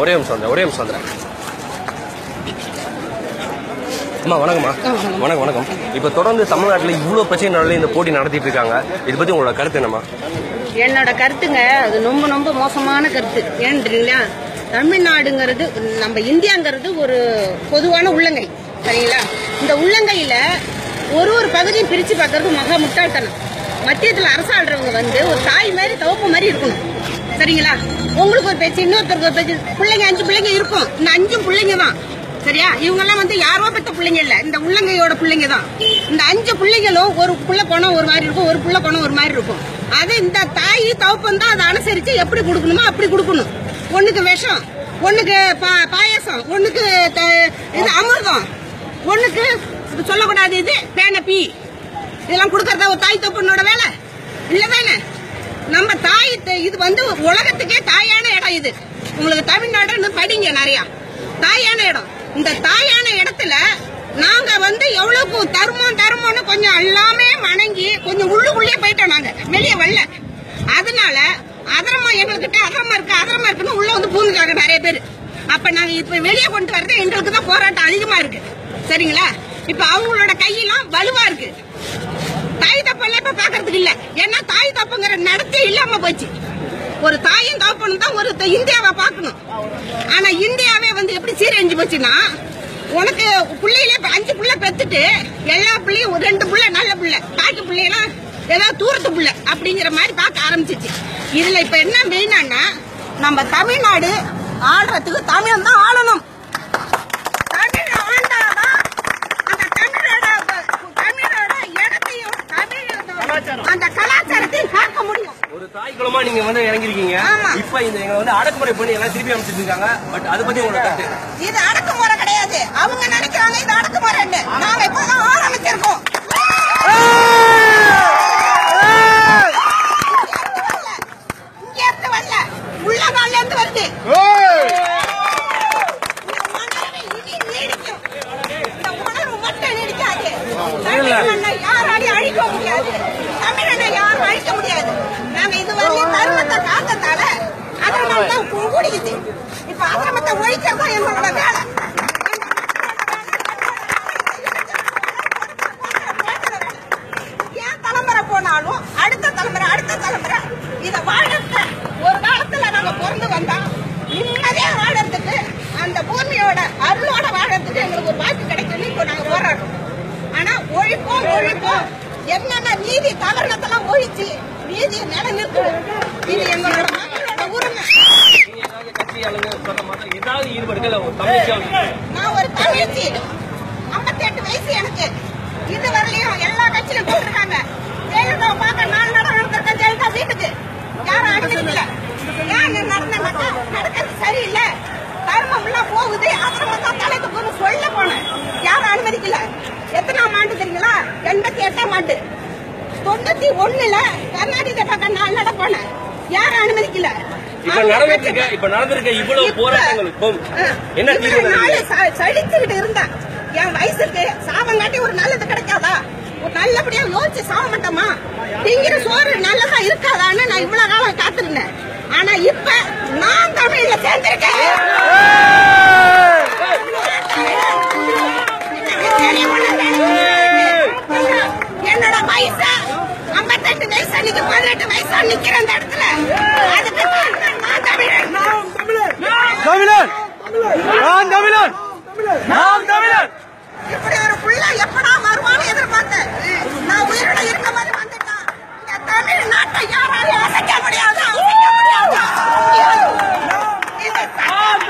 ஒரே நிமிஷம் வந்துடுறேன் ஒரே நிமிஷம் வந்துடுறேன் அம்மா வணக்கம்மா வணக்கம் வணக்கம் இப்போ தொடர்ந்து தமிழ்நாட்டில் இவ்வளோ பிரச்சனைனால இந்த போட்டி நடத்திட்டு இருக்காங்க இதை பற்றி உங்களோட கருத்து என்னம்மா என்னோட கருத்துங்க அது ரொம்ப ரொம்ப மோசமான கருத்து ஏன்னு தெரியுங்களா தமிழ்நாடுங்கிறது நம்ம இந்தியாங்கிறது ஒரு பொதுவான உள்ளங்கை சரிங்களா இந்த உள்ளங்கையில ஒரு ஒரு பகுதியும் பிரிச்சு பார்க்கறது மகா முட்டாள்தனம் மத்தியத்தில் அரசாடுறவங்க வந்து ஒரு தாய் மாதிரி தவப்பு மாதிரி இருக்கணும் சரிங்களா உங்களுக்கு ஒரு பேச்சு இன்னொருத்தருக்கு ஒரு பேச்சு பிள்ளைங்க அஞ்சு பிள்ளைங்க இருக்கும் இந்த அஞ்சும் பிள்ளைங்க தான் சரியா இவங்க எல்லாம் வந்து யாரோ பெற்ற பிள்ளைங்க இல்ல இந்த உள்ளங்கையோட பிள்ளைங்க தான் இந்த அஞ்சு பிள்ளைங்களும் ஒரு புள்ள பணம் ஒரு மாதிரி இருக்கும் ஒரு புள்ள பணம் ஒரு மாதிரி இருக்கும் அது இந்த தாய் தவப்பம் தான் அதை அனுசரிச்சு எப்படி கொடுக்கணுமோ அப்படி கொடுக்கணும் ஒண்ணுக்கு விஷம் ஒண்ணுக்கு பா- பாயாசம் ஒண்ணுக்கு த- இது அமிர்தம் ஒண்ணுக்கு சொல்லக்கூடாது இது பேன பீ இதெல்லாம் கொடுக்கறதா ஒரு தாய் தப்பனோட வேலை இல்லதானே நம்ம தாய் த- இது வந்து உலகத்துக்கே தாயான இடம் இது உங்களுக்கு தமிழ்நாடுன்னு படிங்க நிறைய தாயான இடம் இந்த தாயான இடத்துல நாங்க வந்து எவ்வளவுக்கு தருமம் தருமம்னு கொஞ்சம் எல்லாமே வணங்கி கொஞ்சம் உள்ளுக்குள்ளே போயிட்டோம் நாங்க வெளியே வரல அதனால அதரமா எங்ககிட்ட அதரமா இருக்கு அதரமா இருக்குன்னு உள்ள வந்து பூந்துக்காங்க நிறைய பேர் அப்ப நாங்க இப்ப வெளியே கொண்டு வரது எங்களுக்கு தான் போராட்டம் அதிகமா இருக்கு சரிங்களா இப்ப அவங்களோட கையெல்லாம் வலுவா இருக்கு தாய் தப்பெல்லாம் இப்ப பாக்குறதுக்கு இல்ல ஏன்னா தாய் தப்புங்கிற நடத்தே இல்லாம போச்சு ஒரு தாயும் தகப்பனும் தான் ஒரு த- இந்தியாவை பார்க்கணும் ஆனா இந்தியாவே வந்து எப்படி சீரழிஞ்சு போச்சுன்னா உனக்கு பிள்ளையில இப்ப அஞ்சு பிள்ளை பெத்துட்டு எல்லா பிள்ளையும் ஒரு ரெண்டு பிள்ளை நல்ல பிள்ளை பாக்கி பிள்ளையெல்லாம் ஏதாவது தூரத்து பிள்ளை அப்படிங்கிற மாதிரி பார்க்க ஆரம்பிச்சிச்சு இதுல இப்ப என்ன மெயினானா நம்ம தமிழ்நாடு ஆள்றதுக்கு தமிழன் தான் ஆளணும் தமிழ் ஆண்டாதான் அந்த தமிழோட தமிழோட இடத்தையும் தமிழோட அந்த கலாச்சாரத்தையும் காக்க முடியும் ஒரு தாய் குலமா நீங்க வந்து இறங்கிருக்கீங்க ஆமா. இப்ப இந்த எங்களை வந்து அடக்குமுறை பண்ணி எல்லாம் திருப்பி அமைச்சிட்டு இருக்காங்க பட் அதை பத்தி உங்களோட கருத்து இது அடக்குமுறை கிடையாது அவங்க நினைக்கிறாங்க இது அடக்குமுறைன்னு நாங்க இப்பதான் ஆரம்பிச்சிருக்கோம் இங்க இருந்து வரல உள்ள நாள்ல இருந்து வருது இந்த உணர்வு இனி நீடிக்கும். இந்த உணர்வு மட்டும் நீடிக்காது. தமிழனை யாராலையும் அழிக்க முடியாது. தமிழனை யாரும் அழிக்க முடியாது. நாங்க இதுவரையும் தர்மத்தை காத்ததால அதனால தான் கூ- கூடிக்குது. இப்ப அதர்மத்தை ஒழிக்கிறது தான் எங்களோட வேலை. ஏன் தலைமுறை போனாலும் அடுத்த தலைமுறை அடுத்த தலைமுறை இத வாழத்த ஒரு காலத்துல நாங்க பிறந்து வந்தா நிம்மதியா வாழறதுக்கு அந்த பூமியோட அருளோட வாழறதுக்கு எங்களுக்கு ஒரு வாய்ப்பு கிடைக்கணும் இப்போ நாங்க போராடுறோம் ஆனா ஒழிப்போம் ஒழிப்போம் என்னென்ன நீதி தவறுனதெல்லாம் ஒழிச்சு நீதியை நிலைநிறுத்தணும் இது எங்களோட மக்களோட உரிமை நீங்க ஏதாவது கட்சி ஆளுங்க சொல்ற மாதிரி ஏதாவது ஈடுபடுகள் ஒரு தமிழ்ச்சி நான் ஒரு தமிழ்ச்சி 58 வயசு எனக்கு இது வரலையும் எல்லா கட்சியிலும் போட்டிருக்காங்க ஜெயலலிதா பார்க்க நாலு நடம் நடந்திருக்கேன் ஜெயலலிதா வீட்டுக்கு யாரும் அனுமதிக்கல ஏன் நடந்தேன்னாக்கா நடக்கிறது சரியில்லை தர்மம் எல்லாம் போகுது அப்புறம் தான் தலைக்கு போன சொல்ல போனேன் யாரும் அனுமதிக்கல எத்தனாம் ஆண்டு தெரியுங்களா எண்பத்தி எட்டாம் ஆண்டு தொண்ணூத்தி ஒண்ணுல கர்நாடக பக்கம் நாலு நட போனேன் யாரும் அனுமதிக்கல இப்ப நடந்திருக்க இப்ப நடந்திருக்க இவ்வளவு போராட்டங்களுக்கும் என்ன தீர்வு இவ்வளவு நாள் நினைக்கிறீங்க? ச- சலிச்சுக்கிட்டு இருந்தேன் என் வயசுக்கு சாவங்காட்டி ஒரு நல்லது கிடைக்காதா ஒரு நல்லபடியா யோசிச்சு சாவ மாட்டோமா திங்கிற சோறு நல்லதா இருக்காதான்னு நான் இவ்வளவு காலம் காத்திருந்தேன் ஆனா இப்ப நான் தமிழ்ல சேர்ந்திருக்கேன் என்னோட வயசு ஐம்பத்தெட்டு வயசு அன்னைக்கு பதினெட்டு வயசா நிக்கிறேன் அந்த இடத்துல அதுக்கு காரணம் நான் தமிழன் தமிழன் நான் தமிழன் நான் தமிழன் இப்படி ஒரு புள்ள எப்படா வருவான்னு எதிர்பார்த்தேன் நான் உயிரோட இருக்க மாதிரி வந்துட்டான் இந்த தமிழ் நாட்டை யாராலையும் அசைக்க முடியாது அசைக்க முடியாது முடியாது. இது சட்டம்.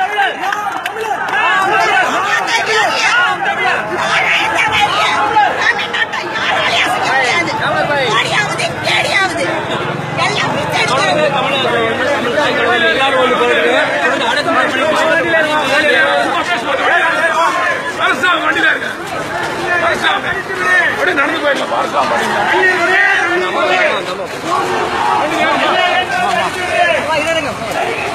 இந்த வெறிய, நாராயண வெறிய, தமிழ்நாட்டை யாராலையும் அசைக்க முடியாது. ஓடியாவது, தேடியாவது. எல்லாம் பிச்சை எடுக்கிறது. தமிழக தமிழ் தாய் குலங்கள் எல்லாரும் வந்து போயிருக்கு தொடர்ந்து அடக்குமுறை பண்ணி அரசாங்கம் வண்டியில இருக்கு அரசாங்கம் அப்படியே நடந்து போயிடலாம் அரசாங்கம் வண்டியில